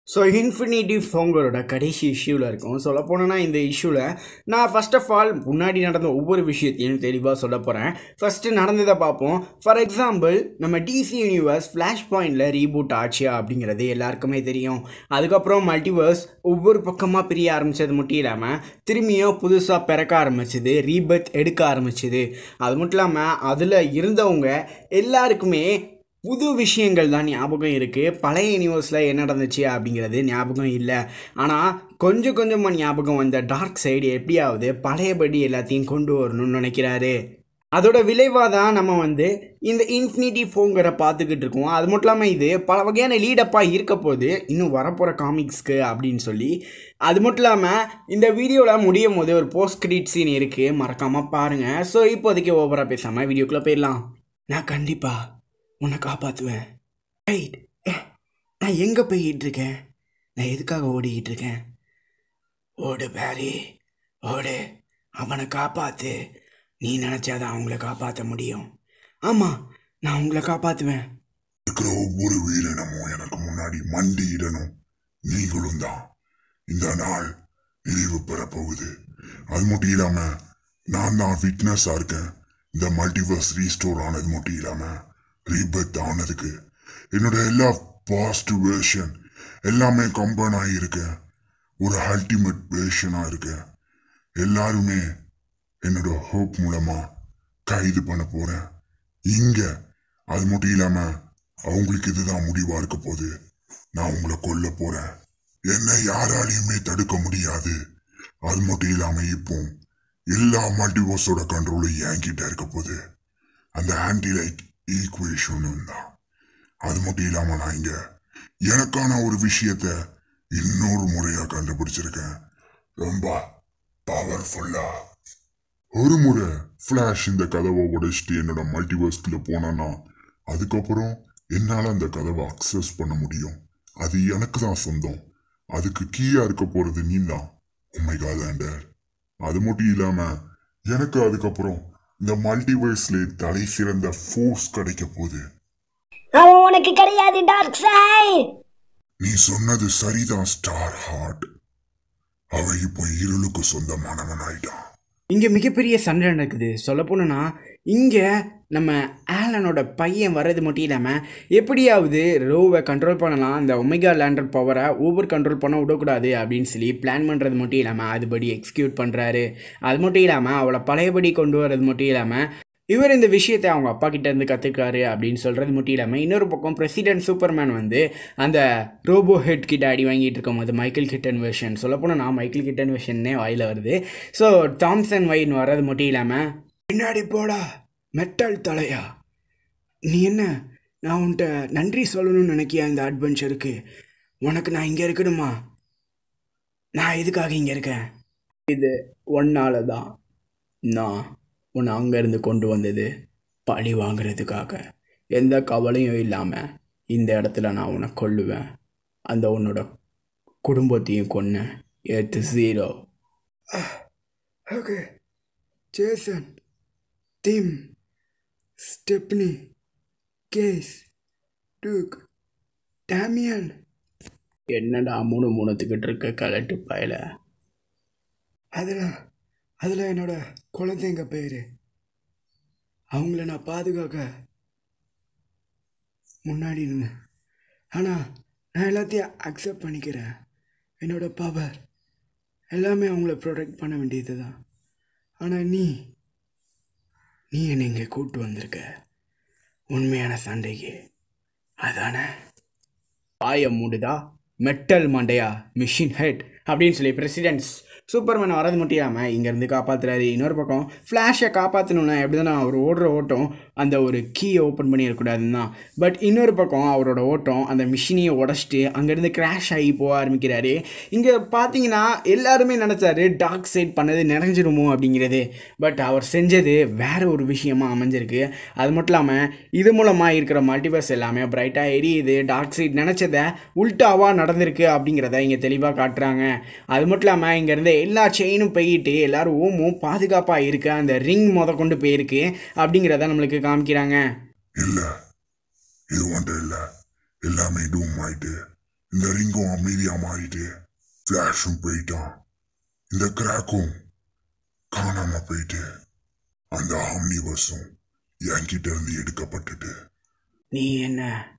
so infinity ஃபோங்கரோட கடைசி இஷ்யூவில் இருக்கும் சொல்ல போனோன்னா இந்த இஷ்யூவில் நான் ஃபர்ஸ்ட் ஆஃப் ஆல் முன்னாடி நடந்த ஒவ்வொரு விஷயத்தையும் தெளிவாக சொல்ல போகிறேன் ஃபஸ்ட்டு நடந்ததை பார்ப்போம் ஃபார் எக்ஸாம்பிள் நம்ம டிசி யூனிவர்ஸ் ஃப்ளாஷ் பாயிண்டில் ரீபூட் ஆச்சு அப்படிங்கிறது எல்லாருக்குமே தெரியும் அதுக்கப்புறம் மல்டிவர்ஸ் ஒவ்வொரு பக்கமாக பிரிய ஆரம்பித்தது மட்டும் இல்லாமல் திரும்பியும் புதுசாக பிறக்க ஆரம்பிச்சுது ரீபர்த் எடுக்க ஆரம்பிச்சுது அது மட்டும் இல்லாமல் அதில் இருந்தவங்க எல்லாருக்குமே புது விஷயங்கள் தான் ஞாபகம் இருக்குது பழைய யூனிவர்ஸில் என்ன நடந்துச்சு அப்படிங்கிறது ஞாபகம் இல்லை ஆனால் கொஞ்சம் கொஞ்சமாக ஞாபகம் வந்த டார்க் சைடு எப்படியாவது பழையபடி எல்லாத்தையும் கொண்டு வரணும்னு நினைக்கிறாரு அதோட விளைவாக தான் நம்ம வந்து இந்த இன்ஃபினிட்டி ஃபோங்கரை பார்த்துக்கிட்டு இருக்கோம் அது மட்டும் இல்லாமல் இது பல வகையான லீடப்பாக இருக்க போது இன்னும் வரப்போகிற காமிக்ஸ்க்கு அப்படின்னு சொல்லி அது மட்டும் இல்லாமல் இந்த வீடியோவில் முடியும் போது ஒரு போஸ்ட் கிரெடிட் சீன் இருக்குது மறக்காமல் பாருங்கள் ஸோ இப்போதைக்கு ஓவராக பேசாமல் வீடியோக்குள்ளே போயிடலாம் நான் கண்டிப்பாக உன்னை காப்பாற்றுவேன் ரைட் நான் எங்கே போய்கிட்டு இருக்கேன் நான் எதுக்காக ஓடிக்கிட்டு இருக்கேன் ஓடு பேரி ஓடு அவனை காப்பாற்று நீ நினச்சாதான் அவங்கள காப்பாற்ற முடியும் ஆமாம் நான் உங்களை காப்பாற்றுவேன் இருக்கிற ஒவ்வொரு உயிரினமும் எனக்கு முன்னாடி மண்டியிடணும் நீங்களும் தான் இந்த நாள் நிறைவு பெற போகுது அது மட்டும் இல்லாம நான் தான் ஃபிட்னஸா இருக்கேன் இந்த மல்டிவர்ஸ் ரீஸ்டோர் ஆனது மட்டும் இல்லாம ரீபர்த் ஆனதுக்கு என்னோட எல்லா பாசிட்டிவ் வேர்ஷன் எல்லாமே கம்பைன் ஆகியிருக்கேன் ஒரு அல்டிமேட் வேர்ஷனா இருக்கேன் எல்லாருமே என்னோட ஹோப் மூலமா கைது பண்ண போறேன் இங்க அது மட்டும் இல்லாம அவங்களுக்கு இதுதான் முடிவா இருக்க போகுது நான் உங்களை கொல்ல போறேன் என்னை யாராலையுமே தடுக்க முடியாது அது மட்டும் இல்லாம இப்போ எல்லா மல்டிவர்ஸோட கண்ட்ரோலும் என்கிட்ட இருக்க போகுது அந்த ஆன்டி லைக் ஈக்குவேஷனும் தான் அது மட்டும் இல்லாம நான் இங்க எனக்கான ஒரு விஷயத்த இன்னொரு முறையா கண்டுபிடிச்சிருக்கேன் ரொம்ப பவர்ஃபுல்லா ஒரு முறை ஃப்ளாஷ் இந்த கதவை உடைச்சிட்டு என்னோட மல்டிவர்ஸ்குள்ள போனான்னா அதுக்கப்புறம் என்னால் அந்த கதவை அக்சஸ் பண்ண முடியும் அது எனக்கு தான் சொந்தம் அதுக்கு கீயா இருக்க போறது நீ தான் உண்மைகா லேண்டர் அது மட்டும் இல்லாம எனக்கு அதுக்கப்புறம் இந்த மல்டிவர்ஸ்ல தலை சிறந்த ஃபோர்ஸ் கிடைக்க போகுது அவன் உனக்கு கிடையாது டார்க் சைட் நீ சொன்னது சரிதான் ஸ்டார் ஹார்ட் அவ இப்போ இருளுக்கு சொந்தமானவன் ஆயிட்டான் இங்கே மிகப்பெரிய சண்டை நடக்குது சொல்லப்போனா இங்கே நம்ம ஆலனோட பையன் வர்றது மட்டும் இல்லாமல் எப்படியாவது ரோவை கண்ட்ரோல் பண்ணலாம் அந்த ஒமேகா லேண்டர் பவரை ஓவர் கண்ட்ரோல் பண்ண விடக்கூடாது அப்படின்னு சொல்லி பிளான் பண்ணுறது மட்டும் இல்லாமல் அதுபடி எக்ஸிக்யூட் பண்ணுறாரு அது மட்டும் இல்லாமல் அவளை பழையபடி கொண்டு வர்றது மட்டும் இல்லாமல் இவர் இந்த விஷயத்தை அவங்க அப்பா கிட்ட இருந்து கற்றுக்காரு அப்படின்னு சொல்கிறது மட்டும் இல்லாமல் இன்னொரு பக்கம் பிரசிடென்ட் சூப்பர்மேன் வந்து அந்த ரோபோ ஹெட் கிட்ட அடி வாங்கிட்டு இருக்கும் போது மைக்கேல் கிட்டன் வெர்ஷன் சொல்லப்போனால் நான் மைக்கேல் கிட்டன் வெர்ஷன்னே வாயில் வருது ஸோ தாம்சன் வைன் வர்றது மட்டும் இல்லாமல் பின்னாடி போடா மெட்டல் தலையா நீ என்ன நான் உன்கிட்ட நன்றி சொல்லணும்னு நினைக்கியா இந்த அட்வென்ச்சருக்கு உனக்கு நான் இங்கே இருக்கணுமா நான் எதுக்காக இங்கே இருக்கேன் இது ஒன்னால தான் நான் உன்னை அங்கேருந்து கொண்டு வந்தது பழி வாங்குறதுக்காக எந்த கவலையும் இல்லாமல் இந்த இடத்துல நான் உன்னை கொல்லுவேன் அந்த உன்னோட குடும்பத்தையும் கொன்ன ஏத்து zero okay Jason Tim Stephanie Cass Duke Damian என்னடா மூணு மூணுத்துக்கிட்டு இருக்க கலட்டு பயல அதில் அதில் என்னோட குழந்தைங்க பேர் அவங்கள நான் பாதுகாக்க முன்னாடி நின்னேன் ஆனால் நான் எல்லாத்தையும் அக்செப்ட் பண்ணிக்கிறேன் என்னோட பவர் எல்லாமே அவங்கள ப்ரொடெக்ட் பண்ண வேண்டியது தான் ஆனால் நீ நீ என்னை இங்கே கூப்பிட்டு வந்திருக்க உண்மையான சண்டைக்கு அதானே பாய மூடுதா மெட்டல் மண்டையா மிஷின் ஹெட் அப்படின்னு சொல்லி பிரசிடென்ட்ஸ் சூப்பர்மேன் வரது மட்டும் இல்லாமல் இங்கேருந்து காப்பாற்றுறாரு இன்னொரு பக்கம் ஃப்ளாஷை காப்பாற்றணுன்னா எப்படி தான் அவர் ஓடுற ஓட்டம் அந்த ஒரு கீயை ஓப்பன் பண்ணிடக்கூடாதுன்னு தான் பட் இன்னொரு பக்கம் அவரோட ஓட்டம் அந்த மிஷினையை உடச்சிட்டு அங்கேருந்து கிராஷ் ஆகி போக ஆரம்பிக்கிறாரு இங்கே பார்த்தீங்கன்னா எல்லாருமே நினச்சாரு டார்க் சைட் பண்ணது நிறைஞ்சிருமோ அப்படிங்கிறது பட் அவர் செஞ்சது வேற ஒரு விஷயமா அமைஞ்சிருக்கு அது மட்டும் இல்லாமல் இது மூலமாக இருக்கிற மல்டிவர்ஸ் எல்லாமே பிரைட்டாக எரியுது டார்க் சைட் நினச்சதை உல்ட்டாவாக நடந்திருக்கு அப்படிங்கிறத இங்கே தெளிவாக காட்டுறாங்க அது மட்டும் இல்லாமல் இங்கேருந்து எல்லா செயினும் போயிட்டு எல்லாரும் ஓமும் பாதுகாப்பாக இருக்கு அந்த ரிங் முத கொண்டு போயிருக்கு அப்படிங்கிறத நம்மளுக்கு காமிக்கிறாங்க இல்ல இது ஒன்றும் இல்ல எல்லாமே டூம் ஆயிட்டு இந்த ரிங்கும் அமைதியா மாறிட்டு ஃபிளாஷும் போயிட்டான் இந்த கிராக்கும் காணாம போயிட்டு அந்த ஆம்னிவர்ஸும் என்கிட்ட இருந்து எடுக்கப்பட்டுட்டு நீ என்ன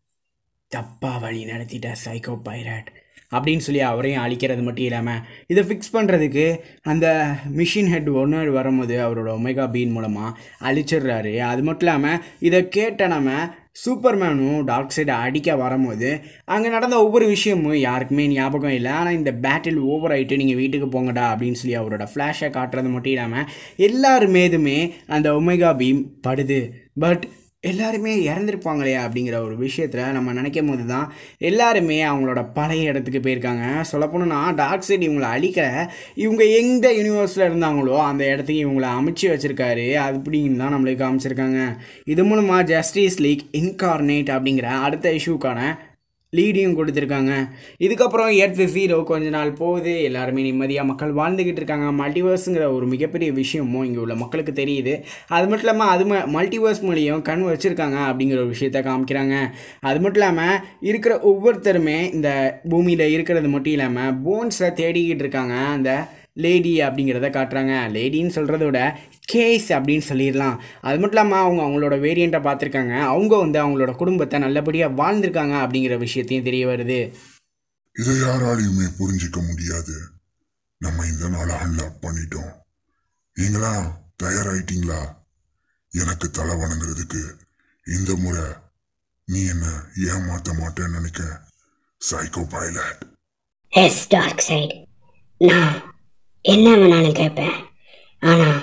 தப்பா வழி நடத்திட்ட சைக்கோ பைரட் அப்படின்னு சொல்லி அவரையும் அழிக்கிறது மட்டும் இல்லாமல் இதை ஃபிக்ஸ் பண்ணுறதுக்கு அந்த மிஷின் ஹெட் ஒன்று வரும்போது அவரோட ஒமேகா பீன் மூலமாக அழிச்சிடுறாரு அது மட்டும் இல்லாமல் இதை கேட்ட நம்ம சூப்பர்மேனும் டார்க் சைடை அடிக்க வரும்போது அங்கே நடந்த ஒவ்வொரு விஷயமும் யாருக்குமே ஞாபகம் இல்லை ஆனால் இந்த பேட்டில் ஓவர் ஆகிட்டு நீங்கள் வீட்டுக்கு போங்கடா அப்படின்னு சொல்லி அவரோட ஃப்ளாஷை காட்டுறது மட்டும் இல்லாமல் எல்லாருமேதுமே அந்த ஒமேகா பீம் படுது பட் எல்லாருமே இறந்துருப்பாங்களே அப்படிங்கிற ஒரு விஷயத்தில் நம்ம நினைக்கும் போது தான் எல்லாருமே அவங்களோட பழைய இடத்துக்கு போயிருக்காங்க சொல்லப்போனா டார்க் சைடு இவங்களை அழிக்கிற இவங்க எந்த யூனிவர்ஸில் இருந்தாங்களோ அந்த இடத்துக்கு இவங்களை அமைச்சு வச்சுருக்காரு அது அப்படின்னு தான் நம்மளுக்கு காமிச்சிருக்காங்க இது மூலமாக ஜஸ்டிஸ் லீக் இன்கார்னேட் அப்படிங்கிற அடுத்த இஷ்யூக்கான லீடையும் கொடுத்துருக்காங்க இதுக்கப்புறம் எர்த் ஜீரோ கொஞ்ச நாள் போகுது எல்லாருமே நிம்மதியாக மக்கள் வாழ்ந்துக்கிட்டு இருக்காங்க மல்டிவர்ஸுங்கிற ஒரு மிகப்பெரிய விஷயமும் இங்கே உள்ள மக்களுக்கு தெரியுது அது மட்டும் இல்லாமல் அது ம மல்டிவர்ஸ் மூலியம் கண் வச்சுருக்காங்க அப்படிங்கிற ஒரு விஷயத்த காமிக்கிறாங்க அது மட்டும் இல்லாமல் இருக்கிற ஒவ்வொருத்தருமே இந்த பூமியில் இருக்கிறது மட்டும் இல்லாமல் போன்ஸை தேடிக்கிட்டு இருக்காங்க அந்த லேடி அப்படிங்கிறத காட்டுறாங்க லேடின்னு சொல்கிறத விட கேஸ் அப்படின்னு சொல்லிடலாம் அது மட்டும் இல்லாமல் அவங்க அவங்களோட வேரியண்ட்டை பார்த்துருக்காங்க அவங்க வந்து அவங்களோட குடும்பத்தை நல்லபடியாக வாழ்ந்திருக்காங்க அப்படிங்கிற விஷயத்தையும் தெரிய வருது இதை யாராலையுமே புரிஞ்சிக்க முடியாது நம்ம இந்த நாளை அன்லாக் பண்ணிட்டோம் நீங்களா தயாராயிட்டீங்களா எனக்கு தலை வணங்குறதுக்கு இந்த முறை நீ என்ன ஏமாத்த மாட்டேன்னு நினைக்க சைக்கோ பைலட் எஸ் டார்க் சைடு நான் என்ன வேணாலும் கேட்பேன் ஆனால்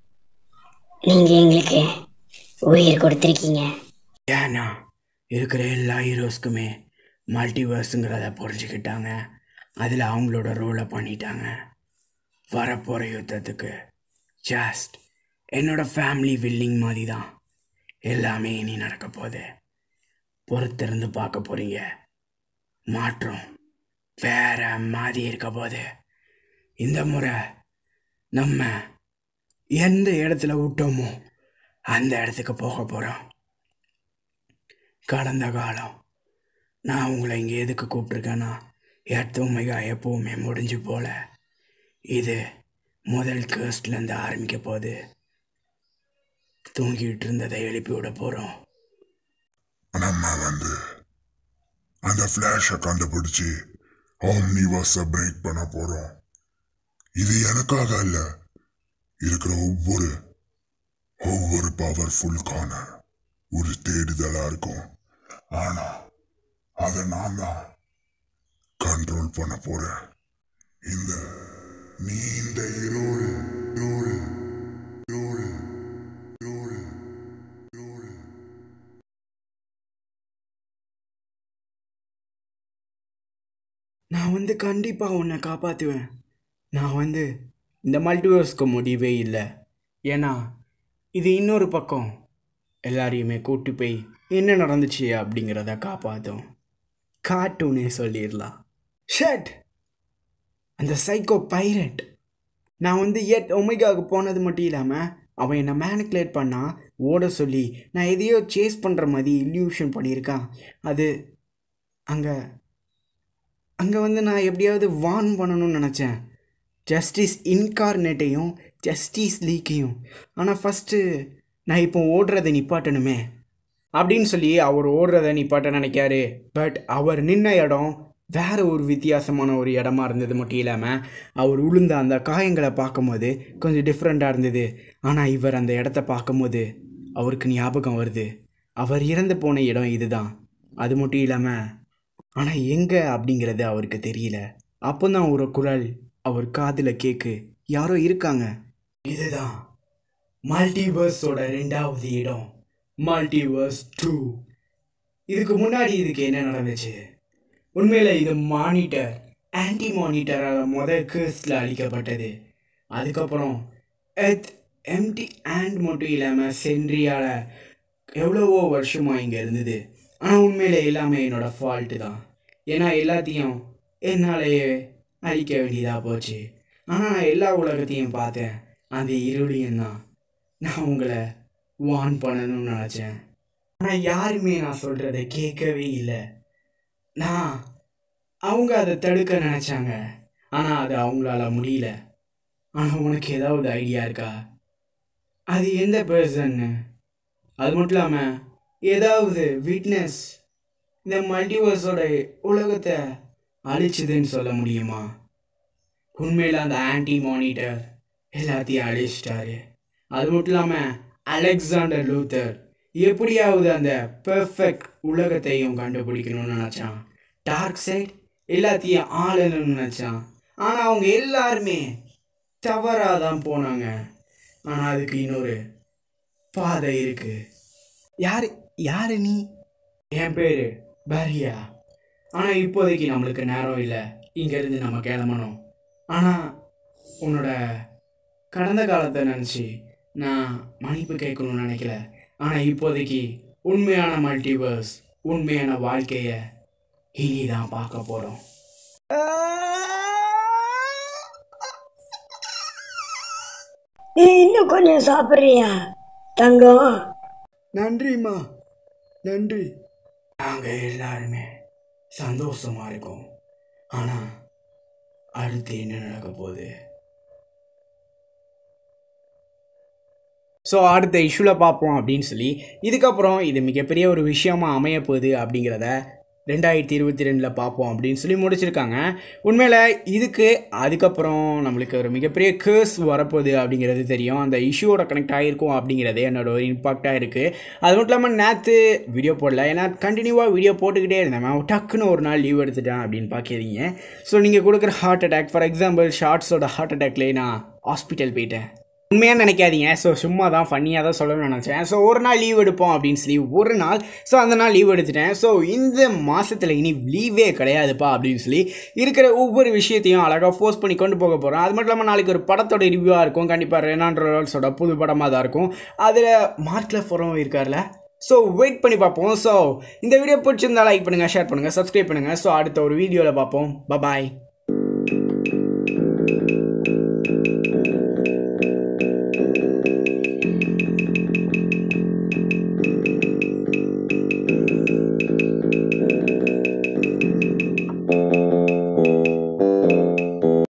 நீங்கள் எங்களுக்கு உயிர் கொடுத்துருக்கீங்க ஏன்னா இருக்கிற எல்லா ஹீரோஸ்க்குமே மல்டிவர்ஸுங்கிறத புரிஞ்சுக்கிட்டாங்க அதில் அவங்களோட ரோலை பண்ணிட்டாங்க வரப்போகிற யுத்தத்துக்கு ஜஸ்ட் என்னோட ஃபேமிலி வில்லிங் மாதிரி தான் எல்லாமே இனி நடக்க போகுது பொறுத்திருந்து பார்க்க போகிறீங்க மாற்றம் வேற மாதிரி இருக்க போது இந்த முறை நம்ம எந்த இடத்துல விட்டோமோ அந்த இடத்துக்கு போக போகிறோம் கடந்த காலம் நான் உங்களை இங்கே எதுக்கு கூப்பிட்ருக்கேன்னா எர்த்தோமைகா எப்பவுமே முடிஞ்சு போல இது முதல் கேஸ்ட்லேருந்து ஆரம்பிக்க போகுது தூங்கிட்டு இருந்ததை எழுப்பி விட போகிறோம் நம்ம வந்து அந்த ஃப்ளாஷை கண்டுபிடிச்சு ஆம்னிவர்ஸை பிரேக் பண்ண போறோம் இது எனக்காக அல்ல இருக்கிற ஒவ்வொரு ஒவ்வொரு பவர்ஃபுல்கான ஒரு தேடுதலா இருக்கும் ஆனா அதை நான் தான் கண்ட்ரோல் பண்ண போறேன் இந்த நீண்ட இருள் இருள் இருள் இருள் இருள் நான் வந்து கண்டிப்பாக உன்னை காப்பாற்றுவேன் நான் வந்து இந்த மல்டிவர்ஸ்க்கு முடிவே இல்லை ஏன்னா இது இன்னொரு பக்கம் எல்லாரையுமே கூட்டி போய் என்ன நடந்துச்சு அப்படிங்கிறத காப்பாற்றும் கார்ட்டூனே சொல்லிடலாம் ஷட் அந்த சைக்கோ பைரட் நான் வந்து எட் ஒமைகாவுக்கு போனது மட்டும் இல்லாமல் அவன் என்னை மேனிக்குலேட் பண்ணால் ஓட சொல்லி நான் எதையோ சேஸ் பண்ணுற மாதிரி இல்யூஷன் பண்ணியிருக்கான் அது அங்கே அங்கே வந்து நான் எப்படியாவது வார்ன் பண்ணணும்னு நினச்சேன் ஜஸ்டிஸ் இன்கார்னேட்டையும் ஜஸ்டிஸ் லீக்கையும் ஆனால் ஃபஸ்ட்டு நான் இப்போ ஓடுறதை நிப்பாட்டணுமே அப்படின்னு சொல்லி அவர் ஓடுறதை நிப்பாட்ட நினைக்காரு பட் அவர் நின்ன இடம் வேற ஒரு வித்தியாசமான ஒரு இடமா இருந்தது மட்டும் இல்லாமல் அவர் உளுந்த அந்த காயங்களை பார்க்கும்போது கொஞ்சம் டிஃப்ரெண்ட்டாக இருந்தது ஆனால் இவர் அந்த இடத்த பார்க்கும்போது அவருக்கு ஞாபகம் வருது அவர் இறந்து போன இடம் இதுதான் அது மட்டும் இல்லாமல் ஆனால் எங்கே அப்படிங்கிறது அவருக்கு தெரியல அப்போதான் ஒரு குரல் அவர் காதில் கேக்கு யாரோ இருக்காங்க இதுதான் மல்டிவர்ஸோட ரெண்டாவது இடம் மல்டிவர்ஸ் டூ இதுக்கு முன்னாடி இதுக்கு என்ன நடந்துச்சு உண்மையில் இது மானிட்டர் ஆன்டி மானிட்டரால் முதல் கேர்ஸில் அழிக்கப்பட்டது அதுக்கப்புறம் எத் எம்டி ஆண்ட் மட்டும் இல்லாமல் சென்ட்ரியால் எவ்வளவோ வருஷமாக இங்கே இருந்தது ஆனால் உண்மையில் எல்லாமே என்னோடய ஃபால்ட்டு தான் ஏன்னா எல்லாத்தையும் என்னாலேயே அழிக்க வேண்டியதாக போச்சு ஆனால் நான் எல்லா உலகத்தையும் பார்த்தேன் அந்த இருளையும் தான் நான் உங்களை வார்ன் பண்ணணும்னு நினச்சேன் ஆனால் யாருமே நான் சொல்கிறத கேட்கவே இல்லை நான் அவங்க அதை தடுக்க நினச்சாங்க ஆனால் அது அவங்களால முடியல ஆனால் உனக்கு ஏதாவது ஐடியா இருக்கா அது எந்த பர்சன்னு அது மட்டும் இல்லாமல் ஏதாவது விட்னஸ் இந்த மல்டிவர்ஸோட உலகத்தை அழிச்சுதுன்னு சொல்ல முடியுமா உண்மையில் அந்த ஆன்டி மானிட்டர் எல்லாத்தையும் அழிச்சிட்டாரு அது மட்டும் இல்லாமல் அலெக்சாண்டர் லூத்தர் எப்படியாவது அந்த பெர்ஃபெக்ட் உலகத்தையும் கண்டுபிடிக்கணும்னு நினச்சான் டார்க் சைட் எல்லாத்தையும் ஆளணும்னு நினச்சான் ஆனால் அவங்க எல்லாருமே தவறாக தான் போனாங்க ஆனால் அதுக்கு இன்னொரு பாதை இருக்கு யார் யாரு நீ என் பேர் பரியா ஆனால் இப்போதைக்கு நம்மளுக்கு நேரம் இல்லை இங்கேருந்து நம்ம கிளம்பணும் ஆனால் உன்னோட கடந்த காலத்தை நினச்சி நான் மன்னிப்பு கேட்கணும்னு நினைக்கல ஆனால் இப்போதைக்கு உண்மையான மல்டிவர்ஸ் உண்மையான வாழ்க்கையை இனி தான் பார்க்க போகிறோம் நீ இன்னும் கொஞ்சம் சாப்பிட்றியா தங்கம் நன்றிம்மா நன்றி நாங்கள் எல்லாருமே சந்தோஷமா இருக்கோம் ஆனால் அடுத்து என்ன நடக்க போகுது ஸோ அடுத்த இஷ்யூவில் பார்ப்போம் அப்படின்னு சொல்லி இதுக்கப்புறம் இது மிகப்பெரிய ஒரு விஷயமா அமைய போகுது அப்படிங்கிறத ரெண்டாயிரத்தி இருபத்தி ரெண்டில் பார்ப்போம் அப்படின்னு சொல்லி முடிச்சிருக்காங்க உண்மையில் இதுக்கு அதுக்கப்புறம் நம்மளுக்கு ஒரு மிகப்பெரிய கேர்ஸ் வரப்போகுது அப்படிங்கிறது தெரியும் அந்த இஷ்யூவோட கனெக்ட் ஆகிருக்கும் அப்படிங்கிறதே என்னோட ஒரு இம்பாக்டாக இருக்குது அது மட்டும் இல்லாமல் நேற்று வீடியோ போடல ஏன்னா கண்டினியூவாக வீடியோ போட்டுக்கிட்டே இருந்தேன் மேம் டக்குன்னு ஒரு நாள் லீவ் எடுத்துட்டேன் அப்படின்னு பார்க்காதீங்க ஸோ நீங்கள் கொடுக்குற ஹார்ட் அட்டாக் ஃபார் எக்ஸாம்பிள் ஷார்ட்ஸோட ஹார்ட் அட்டாக்லேயே நான் ஹாஸ்பிட்டல் போயிட்டேன் உண்மையாக நினைக்காதீங்க ஸோ சும்மா தான் ஃபன்னியாக தான் சொல்லணும்னு நினச்சேன் ஸோ ஒரு நாள் லீவ் எடுப்போம் அப்படின்னு சொல்லி ஒரு நாள் ஸோ அந்த நாள் லீவ் எடுத்துட்டேன் ஸோ இந்த மாதத்தில் இனி லீவே கிடையாதுப்பா அப்படின்னு சொல்லி இருக்கிற ஒவ்வொரு விஷயத்தையும் அழகாக ஃபோர்ஸ் பண்ணி கொண்டு போக போகிறோம் அது மட்டும் இல்லாமல் நாளைக்கு ஒரு படத்தோட ரிவ்யூவாக இருக்கும் கண்டிப்பாக ரெனான் ரோல்ஸோட புது படமாக தான் இருக்கும் அதில் மார்க்கில் ஃபோரம் இருக்கார்ல ஸோ வெயிட் பண்ணி பார்ப்போம் ஸோ இந்த வீடியோ பிடிச்சிருந்தா லைக் பண்ணுங்கள் ஷேர் பண்ணுங்கள் சப்ஸ்கிரைப் பண்ணுங்கள் ஸோ அடுத்த ஒரு வீடியோவில் பார்ப்போம் பபாய்